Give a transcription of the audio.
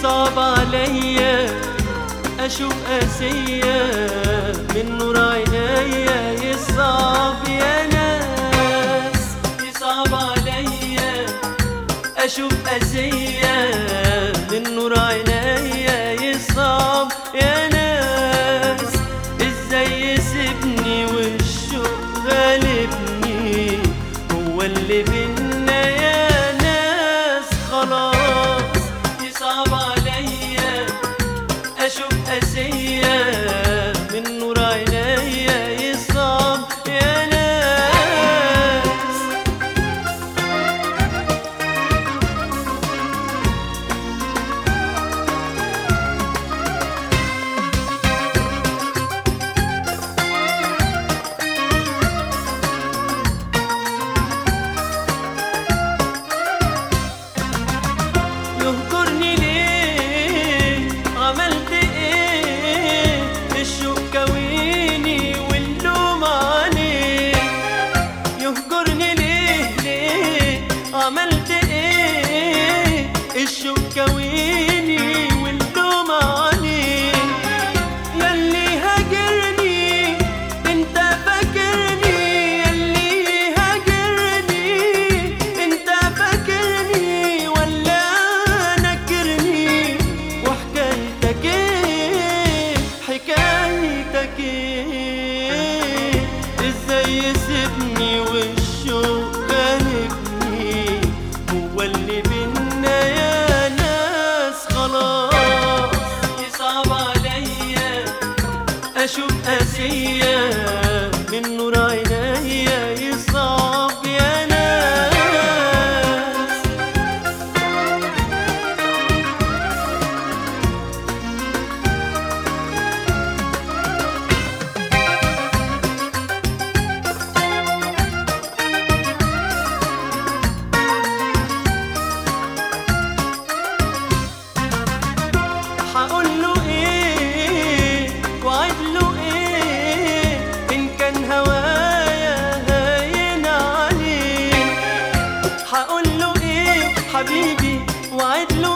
يصعب عليا اشوف قاسية من نور عينيا يصعب يا ناس يصعب عليا اشوف قاسية من نور عينيا يصعب يا ناس ازاي يسيبني والشوق غالبني هو اللي بينا يا ناس خلاص يصعب عليا اشوف قاسية من نور عينيا يصعب يا ناس يهجرني ليه عملت ايه الشوق كويني واللوم عليه يهجرني ليه ليه عملت ايه الشوق كويني واللوم عليه ياللي هاجرني انت فاكرني ياللي هاجرني انت فاكرني ولا نكرني وحكايتك ايه حكايتك ايه ازاي يسيبني والشوق غالبني هو اللي بينا يا ناس خلاص يصعب عليا اشوف قاسية من نور عينيا يصعب يا ناس هقول له ايه وعد له ايه ان كان هوايا هاين عليه هقول له ايه حبيبي وعد له